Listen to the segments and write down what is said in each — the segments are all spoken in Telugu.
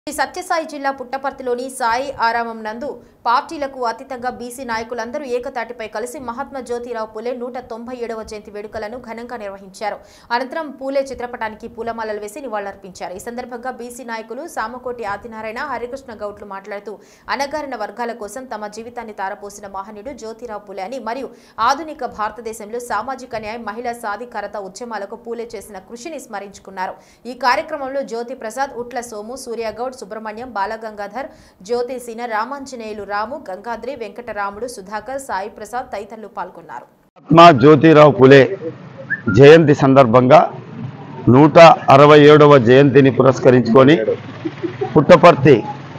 శ్రీ సత్యసాయి జిల్లా పుట్టపర్తిలోని సాయి ఆరామం నందు పార్టీలకు అతీతంగా బీసీ నాయకులందరూ ఏకతాటిపై కలిసి మహాత్మా జ్యోతిరావు పూలే నూట తొంభై ఏడవ జయంతి వేడుకలను ఘనంగా నిర్వహించారు అనంతరం పూలే చిత్రపటానికి పూలమాలలు వేసి నివాళులర్పించారు ఈ సందర్భంగా బీసీ నాయకులు సామకోటి ఆదినారాయణ హరికృష్ణ గౌడ్లు మాట్లాడుతూ అణగారిన వర్గాల కోసం తమ జీవితాన్ని తారపోసిన మహనీయుడు జ్యోతిరావు పూలే అని మరియు ఆధునిక భారతదేశంలో సామాజిక న్యాయం మహిళా సాధికారత ఉద్యమాలకు పూలే చేసిన కృషిని స్మరించుకున్నారు ఈ కార్యక్రమంలో జ్యోతి ప్రసాద్ ఉట్ల సోము సూర్యగౌడ్ సుబ్రహ్మణ్యం బాలగంగాధర్ జ్యోతి సీన రామాంజనేయులు రాము గంగాద్రి వెంకటరాముడు సుధాకర్ సాయి ప్రసాద్ తదితరులు పాల్గొన్నారు మహాత్మా జ్యోతిరావు పులే జయంతి సందర్భంగా నూట అరవై ఏడవ జయంతిని పురస్కరించుకొని పుట్టపర్తి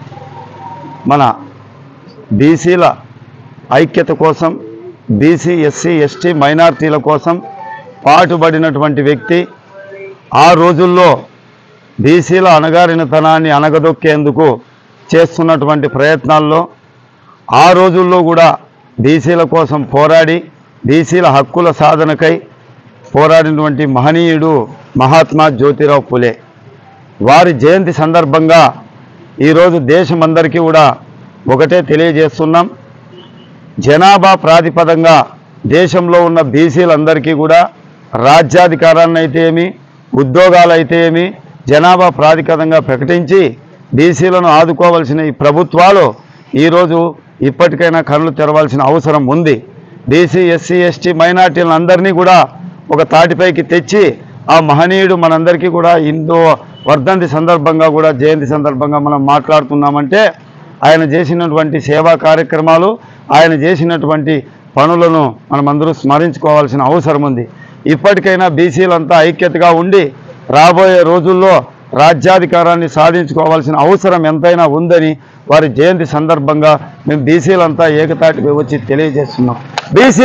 మన బీసీల ఐక్యత కోసం బీసీ ఎస్సీ ఎస్టీ మైనార్టీల కోసం పాటుపడినటువంటి వ్యక్తి ఆ రోజుల్లో బీసీల అణగారినతనాన్ని అణగదొక్కేందుకు చేస్తున్నటువంటి ప్రయత్నాల్లో ఆ రోజుల్లో కూడా బీసీల కోసం పోరాడి బీసీల హక్కుల సాధనకై పోరాడినటువంటి మహనీయుడు మహాత్మా జ్యోతిరావు పులే వారి జయంతి సందర్భంగా ఈరోజు దేశమందరికీ కూడా ఒకటే తెలియజేస్తున్నాం జనాభా ప్రాతిపదంగా దేశంలో ఉన్న బీసీలందరికీ కూడా రాజ్యాధికారాన్ని అయితే ఏమి ఉద్యోగాలు అయితే ఏమి జనాభా ప్రాతిపదంగా ప్రకటించి బీసీలను ఆదుకోవాల్సిన ఈ ప్రభుత్వాలు ఈరోజు ఇప్పటికైనా కళ్ళు తెరవాల్సిన అవసరం ఉంది బీసీ ఎస్సీ ఎస్టీ మైనార్టీలను అందరినీ కూడా ఒక తాటిపైకి తెచ్చి ఆ మహనీయుడు మనందరికీ కూడా హిందూ వర్ధంతి సందర్భంగా కూడా జయంతి సందర్భంగా మనం మాట్లాడుతున్నామంటే ఆయన చేసినటువంటి సేవా కార్యక్రమాలు ఆయన చేసినటువంటి పనులను మనమందరూ స్మరించుకోవాల్సిన అవసరం ఉంది ఇప్పటికైనా బీసీలంతా ఐక్యతగా ఉండి రాబోయే రోజుల్లో రాజ్యాధికారాన్ని సాధించుకోవాల్సిన అవసరం ఎంతైనా ఉందని వారి జయంతి సందర్భంగా మేము బీసీలంతా ఏకతాటిపై వచ్చి తెలియజేస్తున్నాం బీసీ